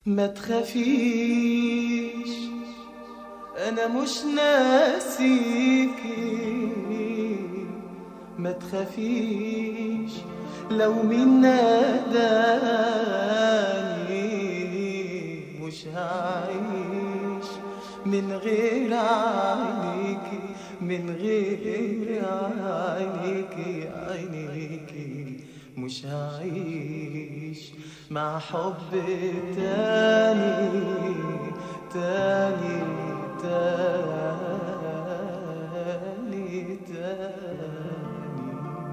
ما تخافيش انا مش ناسيكي ما تخافيش لو مين ناداني مش هعيش من غير عينيكي من غير عينيكي عينيكي مش هعيش مع حب تاني تاني تاني تاني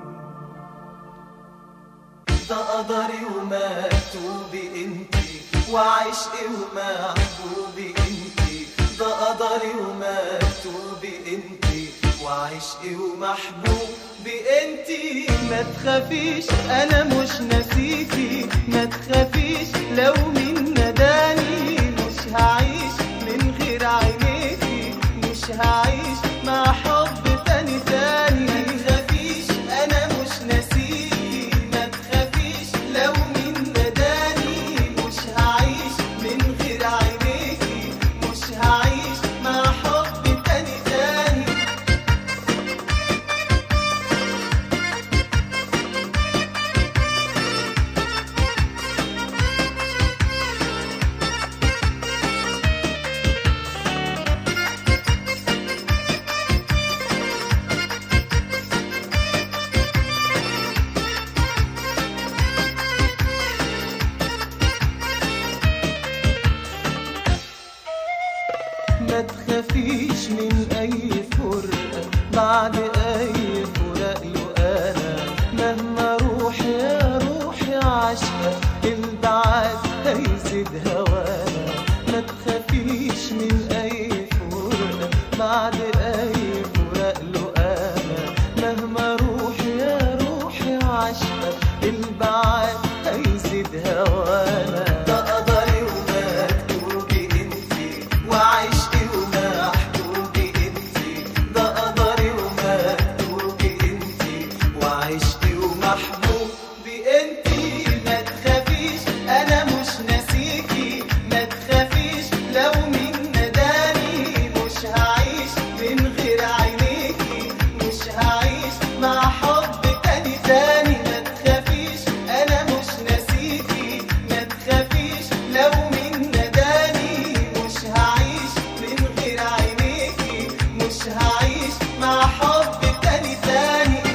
ده قدري ومكتوبي انتي وعشقي ومحبوبي انتي ده قدري ومكتوبي انتي وعشقي ومحبوبي انتي ما تخافيش انا مش ناسيكي ما تخافيش لو مين نداني مش هعيش من غير عينيكي مش هعيش مع حب تاني تاني ما تخافيش انا مش ناسيكي ما تخافيش لو مين نداني مش هعيش من غير عينيكي مش هعيش مع حب تاني تاني ما تخافيش من اي فرقة بعد اي فراق له انا مهما روح يا روحي عشقة البعاد هيزيد هوانا ما تخافيش من اي فرقة بعد اي فراق له انا مهما روح يا روحي عشقة البعاد هيزيد هوانا ده قدري ومكتوبي انتي وعشقي ومحبوبي انتي ده قدري ومكتوبي انتي وعشقي ومحبوبي انتي ما تخافيش انا مش ناسيكي ما تخافيش لو مين نداني مش هعيش من غير عينيكي مش هعيش مع حب تاني تاني ما تخافيش انا مش ناسيكي ما تخافيش لو مين نداني مش هعيش من غير عينيكي مش هعيش مع حب تاني تاني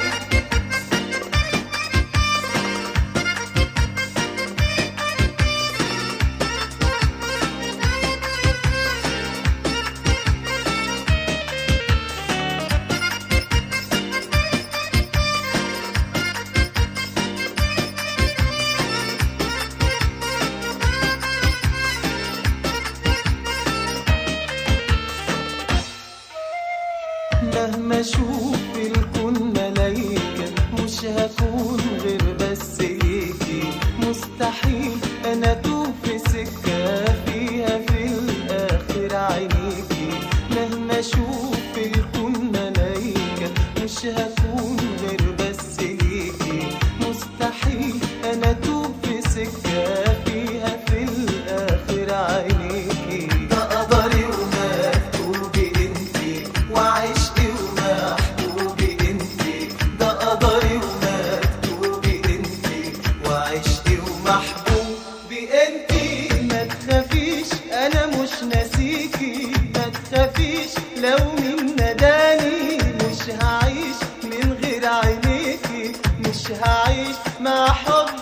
مهما اشوف في الكون ملايكة مش هكون غير بس ليكي مستحيل انا اتوه في سكة فيها في الاخر عينيكي مهما اشوف في الكون ملايكة مش هكون غير بس ليكي مستحيل انا اتوه في سكة فيها في الاخر عينيكي ده قدري ومكتوبي انتي وعشقي ومحبوبي انتي ده قدري ومكتوبي انتي وعشقي ومحبوبي انتي ما تخافيش انا مش ناسيكي ما تخافيش لو مين نداني مش هعيش من غير عينيكي مش هعيش مع حب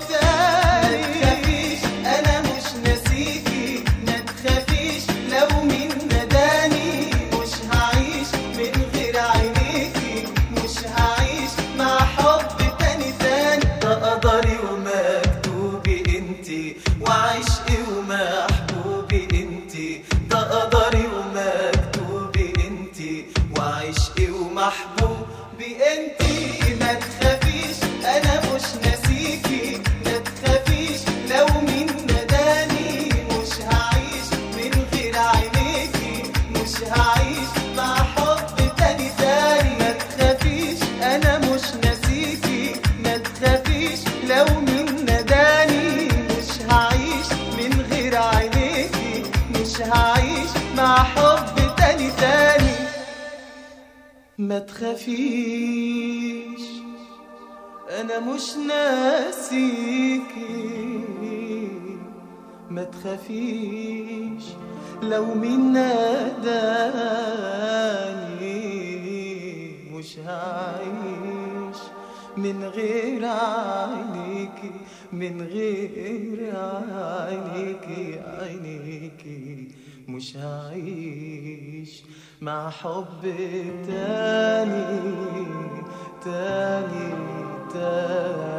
تاني ما تخافيش انا مش ناسيكي ما تخافيش لو مين نداني مش هعيش من غير عينيكي مش هعيش مع حب تاني تاني ده قدري ومكتوبي انتي وعشقي ومحبوبي انتي ده قدري ومكتوبي انتي وعشقي ومحبوبي انتي ما تخافيش انا مش ناسيكي ما تخافيش لو مين نداني مش هعيش من غير عينيكي مش هعيش مع حب تاني تاني ما تخافيش انا مش ناسيكي لو مين نداني مش هعيش من غير هعيش مع حب تاني تاني ما تخافيش انا مش ناسيكي ما تخافيش لو مين ناداني مش هعيش من غير عينيكي من غير عينيكي عينيكي مش هعيش مع حب تاني تاني تاني